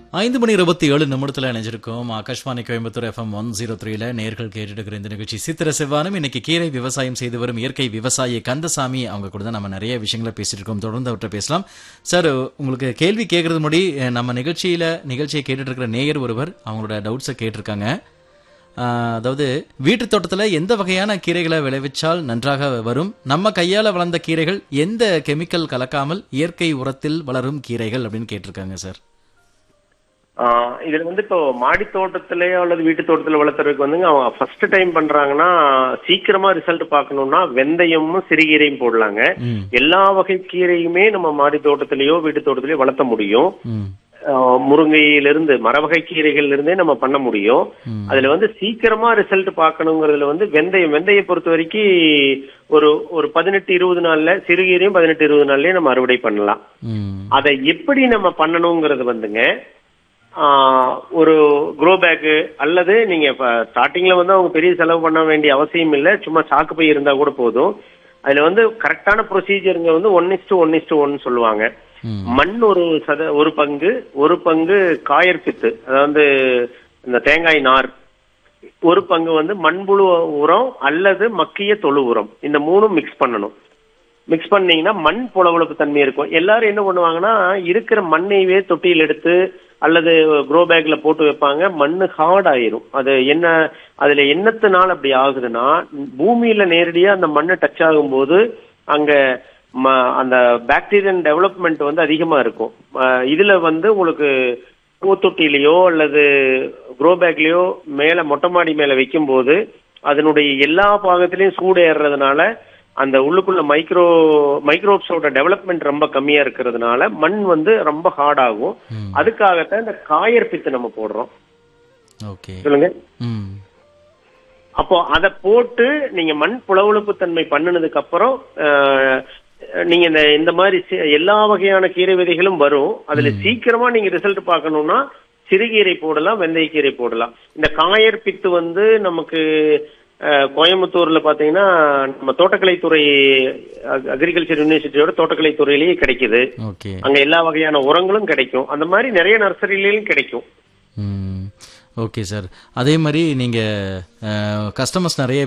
ஐந்து மணி இருபத்தி ஏழு நிமிடத்தில் இணைஞ்சிருக்கோம் Akashvani Coimbatore FM one zero த்ரீல நேர்கள் கேட்டுட்டு இருக்கிற இந்த நிகழ்ச்சி சித்திர செவ்வானம் இன்னைக்கு கீரை விவசாயம் செய்து வரும் இயற்கை விவசாயி கந்தசாமி அவங்க கூட தான் நம்ம நிறைய விஷயங்களை பேசிட்டு இருக்கோம் தொடர்ந்து அவர்கிட்ட பேசலாம் சார் உங்களுக்கு கேள்வி கேட்கறது முடி அஹ், நம்ம நிகழ்ச்சியில நிகழ்ச்சியை கேட்டுட்டு இருக்கிற நேயர் ஒருவர் அவங்களோட டவுட்ஸை கேட்டிருக்காங்க ஆஹ், அதாவது வீட்டு தோட்டத்தில் எந்த வகையான கீரைகளை விளைவிச்சால் நன்றாக வரும் நம்ம கையால வளர்ந்த கீரைகள் எந்த கெமிக்கல் கலக்காமல் இயற்கை உரத்தில் வளரும் கீரைகள் அப்படின்னு கேட்டிருக்காங்க சார் ஆஹ் இதுல வந்து இப்போ மாடி தோட்டத்திலேயோ அல்லது வீட்டு தோட்டத்துல வளர்த்துறதுக்கு வந்துங்க அவங்க ஃபர்ஸ்ட் டைம் பண்றாங்கன்னா சீக்கிரமா ரிசல்ட் பார்க்கணும்னா வெந்தயமும் சிறுகீரையும் போடலாங்க ம் எல்லா வகை கீரையுமே நம்ம மாடி தோட்டத்திலேயோ வீட்டு தோட்டத்திலேயோ வளர்த்த முடியும் ம் ஆஹ் முருங்கையிலிருந்து மரவகை கீரைகள்ல இருந்தே நம்ம பண்ண முடியும் ம். அதுல வந்து சீக்கிரமா ரிசல்ட் பார்க்கணுங்கிறதுல வந்து வெந்தயம் வெந்தயம் பொறுத்த வரைக்கும் ஒரு ஒரு பதினெட்டு இருபது நாள்ல சிறுகீரையும் பதினெட்டு இருபது நாள்லயே நம்ம அறுவடை பண்ணலாம் ம் அதை எப்படி நம்ம பண்ணணுங்கிறது வந்துங்க ஆஹ், ஒரு க்ரோ பேக்கு அல்லது நீங்க இப்ப ஸ்டார்டிங்ல வந்து அவங்க பெரிய செலவு பண்ண வேண்டிய அவசியம் இல்லை சும்மா சாக்கு பை இருந்தா கூட போதும் அதுல வந்து கரெக்டான ப்ரொசீஜருங்க வந்து one is to one is to one சொல்லுவாங்க ம் மண் ஒரு சத ஒரு பங்கு ஒரு பங்கு காயற்பித்து அதாவது இந்த தேங்காய் நார் ஒரு பங்கு வந்து மண்புழு உரம் அல்லது மக்கிய தொழு உரம் இந்த மூணும் மிக்ஸ் பண்ணணும் மிக்ஸ் பண்ணீங்கன்னா மண் புலவளப்பு தன்மை இருக்கும் எல்லாரும் என்ன பண்ணுவாங்கன்னா இருக்கிற மண்ணையவே தொட்டியில் எடுத்து அல்லது க்ரோ பேக்ல போட்டு வைப்பாங்க மண்ணு ஹார்ட் ஆயிரும் அது என்ன அதுல என்னத்தினால அப்படி ஆகுதுன்னா பூமியில நேரடியா அந்த மண்ணு டச் ஆகும்போது அங்க ம- அந்த பாக்டீரியன் டெவலப்மெண்ட் வந்து அதிகமா இருக்கும் அஹ் இதுல வந்து உங்களுக்கு பூத்தொட்டிலையோ அல்லது க்ரோ பேக்லயோ மேல மொட்டை மாடி மேல வைக்கும்போது அதனுடைய எல்லா பாகத்திலையும் சூடு ஏறுறதுனால அந்த உள்ளுக்குள்ள மைக்ரோ மைக்ரோப்ஸோட டெவலப்மெண்ட் ரொம்ப கம்மியா இருக்கிறதுனால மண் வந்து ரொம்ப ஹார்ட் ஆகும் ம். அதுக்காகத்தான் இந்த காயற்பித்து நம்ம போடுறோம் ஓகே சொல்லுங்க ம் அப்போ அதை போட்டு நீங்க மண் புலவுழுப்பு தன்மை பண்ணினதுக்கு அப்புறம் அஹ், நீங்க இந்த இந்த மாதிரி சி- எல்லா வகையான கீரை விதைகளும் வரும் அதுல சீக்கிரமா நீங்க ரிசல்ட் பார்க்கணும்னா சிறுகீரை போடலாம் வெந்தயக்கீரை போடலாம் இந்த காயற்பித்து வந்து நமக்கு அஹ், கோயம்புத்தூர்ல பாத்தீங்கன்னா நம்ம தோட்டக்கலைத்துறை அக்ரிகல்ச்சர் யூனிவர்சிட்டியோட தோட்டக்கலைத்துறையிலேயே கிடைக்குது ஓகே அங்க எல்லா வகையான உரங்களும் கிடைக்கும் அந்த மாதிரி நிறைய நர்சரியிலும் கிடைக்கும் ம் ஓகே சார் அதே மாதிரி நீங்க கஸ்டமர்ஸ் நிறைய